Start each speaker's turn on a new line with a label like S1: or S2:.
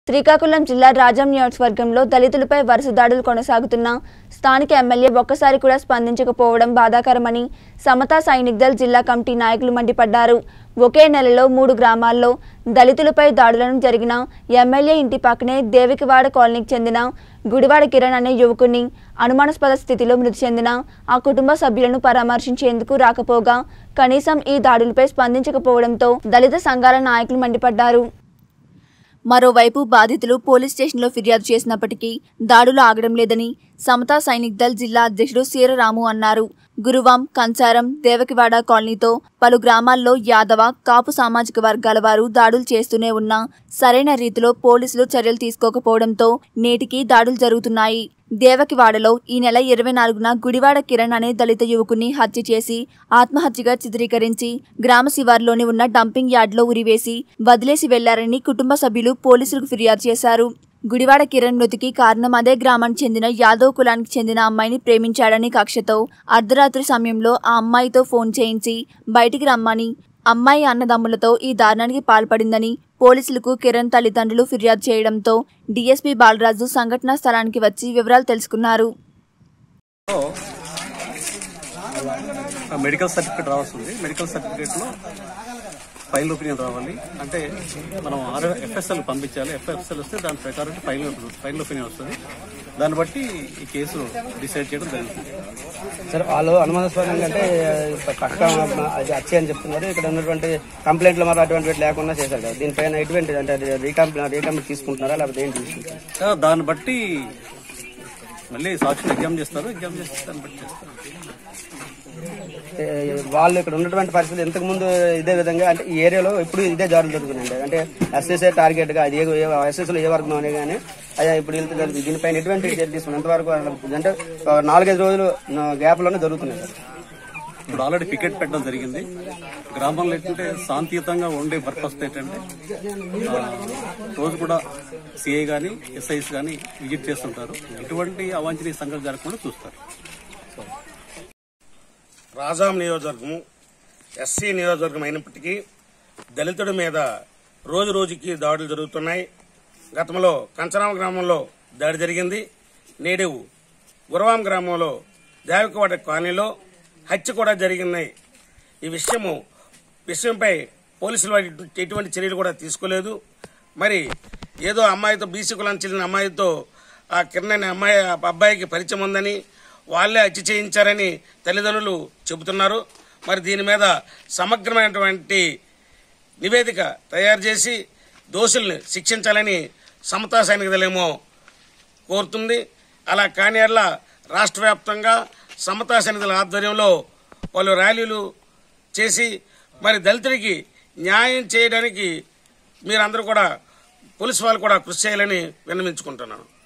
S1: శ్రీకాకుళం జిల్లా రాజం నియోజకవర్గంలో దళితులపై వరుస దాడులు కొనసాగుతున్న స్థానిక ఎమ్మెల్యే ఒక్కసారి కూడా స్పందించకపోవడం బాధాకరమని సమతా సైనిక్ దళ్ జిల్లా కమిటీ నాయకులు మండిపడ్డారు ఒకే నెలలో మూడు గ్రామాల్లో దళితులపై దాడులను జరిగిన ఎమ్మెల్యే ఇంటి పక్కనే దేవికివాడ కాలనీకి చెందిన గుడివాడ కిరణ్ అనే యువకుని అనుమానాస్పద స్థితిలో మృతి చెందిన ఆ కుటుంబ సభ్యులను పరామర్శించేందుకు రాకపోగా కనీసం ఈ దాడులపై స్పందించకపోవడంతో దళిత సంఘాల నాయకులు మండిపడ్డారు మరోవైపు బాధితులు పోలీస్ స్టేషన్లో ఫిర్యాదు చేసినప్పటికీ దాడులు ఆగడం లేదని సమతా సైనిక్ దళ్ జిల్లా అధ్యక్షుడు సీరరాము అన్నారు గురువాం కంచారం దేవకివాడ కాలనీతో పలు గ్రామాల్లో యాదవ కాపు సామాజిక వర్గాల వారు దాడులు చేస్తూనే ఉన్నా సరైన రీతిలో పోలీసులు చర్యలు తీసుకోకపోవడంతో నేటికి దాడులు జరుగుతున్నాయి దేవకివాడలో ఈ నెల ఇరవై నాలుగున గుడివాడ కిరణ్ అనే దళిత యువకుని హత్య చేసి ఆత్మహత్యగా చిత్రీకరించి గ్రామ శివార్లోని ఉన్న డంపింగ్ యార్డ్లో ఉరివేసి వదిలేసి వెళ్లారని కుటుంబ సభ్యులు పోలీసులకు ఫిర్యాదు చేశారు గుడివాడ కిరణ్ మృతికి కారణం అదే గ్రామానికి చెందిన యాదవ్ కులానికి చెందిన అమ్మాయిని ప్రేమించాడని కక్షతో అర్ధరాత్రి సమయంలో ఆ అమ్మాయితో ఫోన్ చేయించి బయటికి రమ్మని అమ్మాయి అన్నదమ్ములతో ఈ దారుణానికి పాల్పడిందని పోలీసులకు కిరణ్ తల్లిదండ్రులు ఫిర్యాదు చేయడంతో డీఎస్పీ బాలరాజు సంఘటనా స్థలానికి వచ్చి వివరాలు తెలుసుకున్నారు
S2: ఆ మెడికల్ సర్టిఫికేట్ రావాల్సింది మెడికల్ సర్టిఫికేట్లో ఫైల్ ఒపీనియన్ రావాలి అంటే మనం ఆర్ ఎఫ్ఎస్ఎల్ పంపించాలి ఎఫ్ఎస్ఎల్ వస్తే దాని ప్రకారం ఫైల్ ఫైల్ ఒపీనియన్ వస్తుంది దాన్ని బట్టి ఈ కేసు డిసైడ్ చేయడం జరుగుతుంది
S3: సార్ వాళ్ళు అనుమానాస్పదంగా అంటే పక్క అది వచ్చి అని చెప్తున్నారు ఇక్కడ ఉన్నటువంటి కంప్లైంట్లు మరి అటువంటి లేకుండా చేశారు కదా దీనిపైన ఎటువంటి అంటే రీకంప్లైంట్ రీకంప్లైంట్ తీసుకుంటున్నారా లేకపోతే ఏంటి తీసుకుంటారా
S2: ఆ, దాన్ని బట్టి మళ్ళీ సాక్షులు ఎగ్జామ్ చేస్తారు ఎగ్జామ్ చేస్తే దాన్ని బట్టి చేస్తారు
S3: ఏ, వాళ్ళు ఇక్కడ ఉన్నటువంటి పరిస్థితులు ఇంతకు ముందు ఇదే విధంగా అంటే ఈ ఏరియాలో ఇప్పుడు ఇదే జారులు జరుగుతున్నాయండి అంటే ఎస్ఎస్ఏ టార్గెట్ గా అది ఎస్ఎస్ లో ఏ వర్గం అనే కానీ అయ్యా ఇప్పుడు వెళ్తుంది దీనిపైన ఎటువంటి చర్య తీసుకున్నారు ఎంతవరకు అంటే ఒక నాలుగైదు రోజులు గ్యాప్ లోనే జరుగుతున్నాయి సార్
S2: ఇప్పుడు ఆల్రెడీ పికెట్ పెట్టడం జరిగింది గ్రామంలో ఏంటంటే శాంతియుతంగా ఉండే పర్పస్ ఏంటంటే ఆ, రోజు కూడా సిఐ కానీ ఎస్ఐస్ కానీ విజిట్ చేస్తుంటారు ఎటువంటి అవాంఛనీయ సంఘటన జరగకుండా చూస్తారు
S4: రాజాం నియోజకవర్గం ఎస్సీ నియోజకవర్గం అయినప్పటికీ దళితుడి మీద రోజు రోజుకి దాడులు జరుగుతున్నాయి గతంలో కంచరామ గ్రామంలో దాడి జరిగింది నేడు గురవాం గ్రామంలో దేవకవాడ కాలనీలో హత్య కూడా జరిగినాయి ఈ విషయము విషయంపై పోలీసులు వారి ఎటువంటి చర్యలు కూడా తీసుకోలేదు మరి ఏదో అమ్మాయితో బీసీ కులానికి చెందిన అమ్మాయితో ఆ కిరణ్ అనే అమ్మాయి ఆ అబ్బాయికి పరిచయం ఉందని వాళ్ళే హత్య చేయించారని తల్లిదండ్రులు చెబుతున్నారు మరి దీని మీద సమగ్రమైనటువంటి నివేదిక తయారు చేసి దోషుల్ని శిక్షించాలని సమతా సైనిక దళేమో కోరుతుంది అలా కాని అట్లా రాష్ట్ర వ్యాప్తంగా సమతా సైనిక దళ ఆధ్వర్యంలో వాళ్ళు ర్యాలీలు చేసి మరి దళితుడికి న్యాయం చేయడానికి మీరందరూ కూడా పోలీసు వాళ్ళు కూడా కృషి చేయాలని విన్నవించుకుంటున్నాను